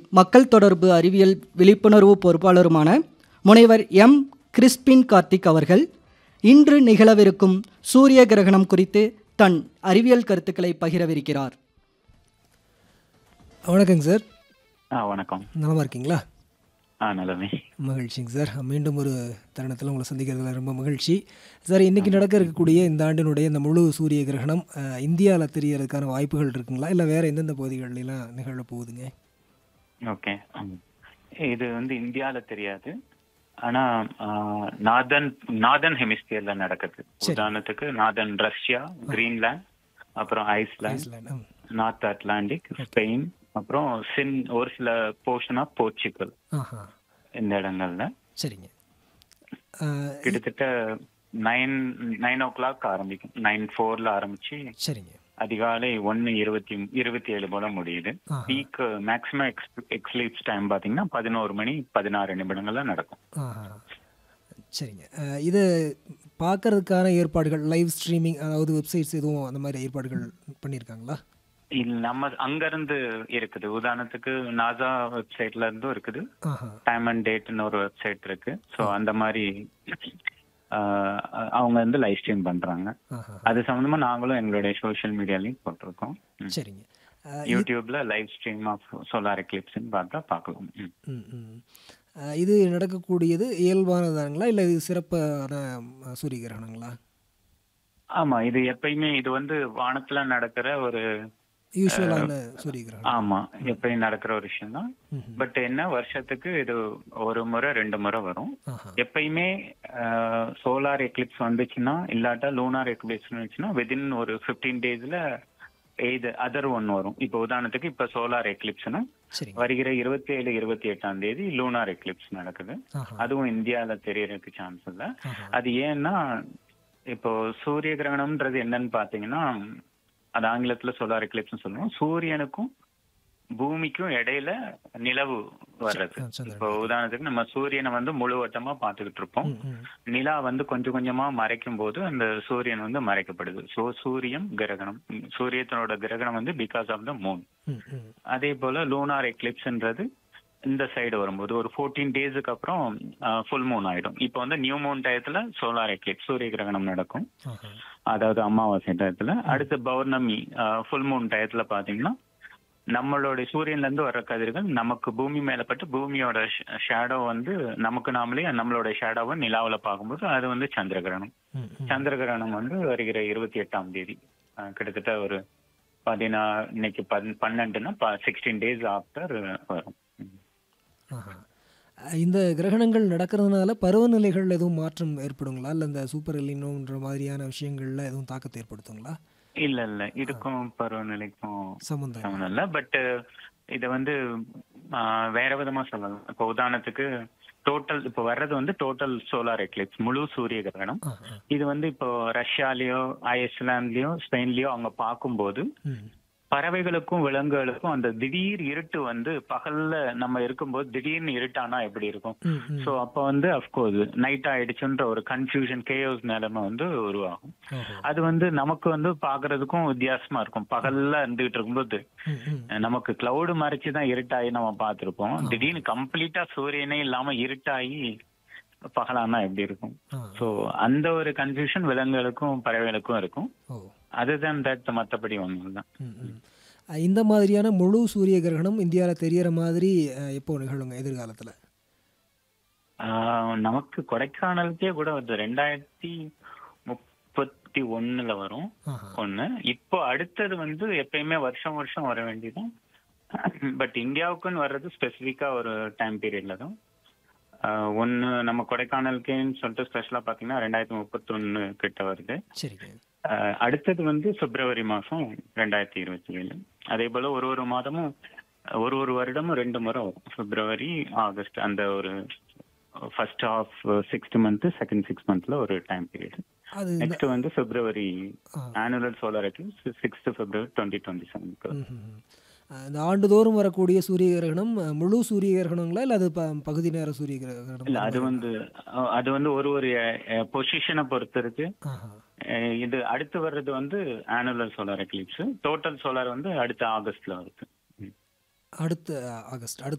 மக்கள் தொடர்பு அறிவியல் விழிப்புணர்வு பொறுப்பாளருமான முனைவர் எம் கிறிஸ்பின் கார்த்திக் அவர்கள் இன்று நிகழவிருக்கும் சூரிய கிரகணம் குறித்து தன் அறிவியல் கருத்துக்களை பகிரவிருக்கிறார் வணக்கங்க சார் ஆ வணக்கம் நலமா இருக்கீங்களா ஆ நல்லவே மகிழ்ச்சிங்க சார் மீண்டும் ஒரு தருணத்தில் உங்களை சந்திக்கிறதுல ரொம்ப மகிழ்ச்சி சார் இன்றைக்கி நடக்க இருக்கக்கூடிய இந்த ஆண்டினுடைய இந்த முழு சூரிய கிரகணம் இந்தியாவில் தெரியறதுக்கான வாய்ப்புகள் இருக்குங்களா இல்லை வேறு எந்தெந்த பகுதிகளெலாம் நிகழ போகுதுங்க ஓகே இது வந்து இந்தியால தெரியாது ஆனா நார்தன் நார்தன் ஹெமிஸ்பியர்ல நடக்குது உதாரணத்துக்கு நார்தன் ரஷ்யா கிரீன்லாந்து அப்புறம் ஐஸ்லாந்து ஐஸ்லாண்ட் ம். நார்த் அட்லாண்டிக் ஸ்பெயின் அப்புறம் சின் ஒரு சில போர்ஷன் ஆஃப் போர்ச்சுகல் ஆஹா இந்த இடங்கள்ல சரிங்க அஹ், கிட்டத்தட்ட நைன் நைன் ஓ கிளாக் ஆரம்பிக்கும் நைன் ஃபோர்ல ஆரம்பிச்சு சரிங்க அதிகாலை ஒன்னு இருபத்தி இருபத்தி ஏழு போல முடியுது ஆஹா. Peak maximum ex eclipse time பாத்தீங்கன்னா பதினோரு மணி பதினாறு நிமிடங்கள்ல நடக்கும் ஆஹா சரிங்க அஹ், இது பார்க்கறதுக்கான ஏற்பாடுகள் லைவ் ஸ்ட்ரீமிங் அதாவது வெப்சைட்ஸ் எதுவும் அந்த மாதிரி ஏற்பாடுகள் பண்ணியிருக்காங்களா இல்ல நம்ம அங்க இருந்து இருக்குது உதாரணத்துக்கு நாசா வெப்சைட்ல இருந்தும் இருக்குது ஆஹா டைம் அண்ட் டேட்னு ஒரு வெப்சைட் இருக்கு ஸோ அந்த மாதிரி ஆஹ், அவங்க வந்து லைவ் ஸ்ட்ரீம் பண்றாங்க ஆஹா அது சம்பந்தமா நாங்களும் எங்களுடைய சோஷியல் மீடியாலையும் போட்டிருக்கோம் ம். சரிங்க அஹ், யூடியூப்ல லைவ் ஸ்ட்ரீம் ஆஃப் சோலார் எக்லிப்ஸ்ன்னு பார்த்தா பார்க்கலாம் ம். ம், ம். அஹ், இது நடக்கக்கூடியது இயல்பானதாங்களா இல்லை இது சிறப்பான அஹ், சூரிய கிரகணங்களா ஆமா இது எப்பயுமே இது வந்து வானத்துல நடக்கிற ஒரு யூஸ்வலான சூரிய கிரகணம் ஆமா எப்பயும் நடக்கிற ஒரு விஷயம் தான் ம்ஹும். பட் என்ன வருஷத்துக்கு இது ஒரு முறை ரெண்டு முறை வரும் ஆஹா எப்பயுமே சோலார் எக்லிப்ஸ் வந்துச்சுன்னா இல்லாட்டா லூனார் எக்லிப்ஸ் வந்துச்சுன்னா விதின் ஒரு ஃபிஃப்டீன் டேஸ்ல இது அதர் ஒன் வரும் இப்போ உதாரணத்துக்கு இப்போ சோலார் எக்லிப்ஸ்னா சரிங்க வருகிற இருபத்தி ஏழு இருபத்தி எட்டாம் தேதி லூனார் எக்லிப்ஸ் நடக்குது ஆஹா அதுவும் இந்தியால தெரியறதுக்கு சான்ஸ் இல்ல ஆஹா அது ஏன்னா இப்போ சூரிய கிரகணம்ன்றது என்னன்னு பாத்தீங்கன்னா அது ஆங்கிலத்துல சோலார் எக்லிப்ஸ் சொல்லுவோம் சூரியனுக்கும் பூமிக்கும் இடையில நிலவு வர்றது ஆ, சந்திரன். இப்போ உதாரணத்துக்கு நம்ம சூரியனை வந்து முழுவட்டமா பார்த்துக்கிட்டு இருப்போம் ம், ம். நிலா வந்து கொஞ்சம் கொஞ்சமா மறைக்கும் போது அந்த சூரியன் வந்து மறைக்கப்படுது சோ சூரியன் கிரகணம் ம், சூரியத்தனோட கிரகணம் வந்து பிகாஸ் ஆஃப் த மூன் ம், ம். அதே போல லூனார் எக்லிப்ஸ்ன்றது இந்த சைடு வரும்போது ஒரு ஃபோர்டீன் டேஸுக்கு அப்புறம் ஃபுல் மூன் ஆயிடும் இப்போ வந்து நியூ மூன் டயத்துல சோலார் எக்லிப்ஸ் சூரிய கிரகணம் நடக்கும் ஆஹா அதாவது அமாவாசை டயத்துல அடுத்து பௌர்ணமி ஃபுல் மூன் டயத்துல பாத்தீங்கன்னா நம்மளுடைய சூரியன்ல இருந்து வர்ற கதிர்கள் நமக்கு பூமி மேல பட்டு பூமியோட ஷேடோ வந்து நமக்கு நாமளே நம்மளோட ஷேடோவை நிலாவுல பார்க்கும்போது அது வந்து சந்திர கிரகணம் ம், ம். சந்திர கிரகணம் வந்து வருகிற இருபத்தி எட்டாம் தேதி அஹ், கிட்டத்தட்ட ஒரு பதினா இன்னைக்கு பன்- பன்னெண்டுன்னா சிக்ஸ்டீன் டேஸ் ஆஃப்டர் வரும் ம். ஆஹா அஹ், இந்த கிரகணங்கள் நடக்கிறதுனால பருவநிலைகள் எதுவும் மாற்றம் ஏற்படுங்களா இல்லை இந்த சூப்பர் எலினோன்ற மாதிரியான விஷயங்கள்ல எதுவும் தாக்கத்தை ஏற்படுத்துங்களா இல்ல இல்ல இதுக்கும் பருவநிலைக்கும் சம்பந்தம் சம்மந்தம் இல்ல பட் இத வந்து ஆஹ், வேற விதமா சொல்லலாம் இப்போ உதாரணத்துக்கு டோட்டல் இப்போ வர்றது வந்து டோட்டல் சோலார் எக்லிப்ஸ் முழு சூரிய கிரகணம் ஆ ஆ இது வந்து இப்போ ரஷ்யாலயோ ஐஸ்லாண்ட்லயோ ஸ்பெயின்லயோ அவங்க பார்க்கும்போது ம் பறவைகளுக்கும் விலங்குகளுக்கும் அந்த திடீர் இருட்டு வந்து பகல்ல நம்ம இருக்கும்போது திடீர்னு இருட்டானா எப்படி இருக்கும் ம் ம் சோ அப்ப வந்து அஃப்கோர்ஸ் நைட் ஆயிடுச்சுன்ற ஒரு கன்ஃபியூஷன் கேயோஸ் நிலைமை வந்து உருவாகும் ஓஹோ அது வந்து நமக்கு வந்து பாக்குறதுக்கும் வித்தியாசமா இருக்கும் பகல்ல இருந்துகிட்டு இருக்கும்போது ம் ம் நமக்கு கிளவுடு மறைச்சு தான் இருட்டாகி நம்ம பார்த்திருப்போம் திடீர்னு கம்ப்ளீட்டா சூரியனே இல்லாம இருட்டாகி பகலானா எப்படி இருக்கும் ஆ சோ அந்த ஒரு கன்ஃபியூஷன் விலங்குகளுக்கும் பறவைகளுக்கும் இருக்கும் ஓ அதுதான் தட் மத்தபடி ஒண்ணும் இல்லை ம் ம் அஹ், இந்த மாதிரியான முழு சூரிய கிரகணம் இந்தியாவில் தெரியற மாதிரி அஹ், எப்போ நிகழுங்க எதிர்காலத்தில் ஆஹ் நமக்கு கொடைக்கானலுக்கே கூட வருது ரெண்டாயிரத்தி முப்பத்தி ஒண்ணுல வரும் ஆஹா ஒண்ணு இப்போ அடுத்தது வந்து எப்பயுமே வருஷம் வருஷம் வர வேண்டியதும் பட் இந்தியாவுக்குன்னு வர்றது ஸ்பெசிஃபிக்கா ஒரு டைம் பீரியட்ல தான் ஆஹ் ஒண்ணு நம்ம கொடைக்கானலுக்குன்னு சொல்லிட்டு ஸ்பெஷலா பாத்தீங்கன்னா ரெண்டாயிரத்தி முப்பத்தொன்னு கிட்ட வருது சரிங்க ஆஹ் அடுத்தது வந்து பிப்ரவரி மாசம் ரெண்டாயிரத்தி இருபத்தி ஏழு அதே போல ஒரு ஒரு மாதமும் ஒரு ஒரு வருடமும் ரெண்டு முறை வரும் பிப்ரவரி ஆகஸ்ட் அந்த ஒரு first of sixth month second six மந்த்ல ஒரு டைம் பீரியட் அது இந்த- நெக்ஸ்ட் வந்து பிப்ரவரி ஆ. Annual solar eclipse sixth February twenty twenty செவனுக்கு ம், ம், ம். அஹ், இந்த ஆண்டுதோறும் வரக்கூடிய சூரிய கிரகணம் அஹ், முழு சூரிய கிரகணங்களா இல்லை அது ப பகுதி நேர சூரிய கிரகணம் இல்ல அது வந்து அஹ், அது வந்து ஒரு ஒரு பொசிஷனை பொறுத்து இருக்கு ஆஹா அஹ், இது அடுத்து வர்றது வந்து annual solar eclipse total solar வந்து அடுத்த ஆகஸ்ட்ல வருது அடுத்த அஹ், ஆகஸ்ட் அடுத்த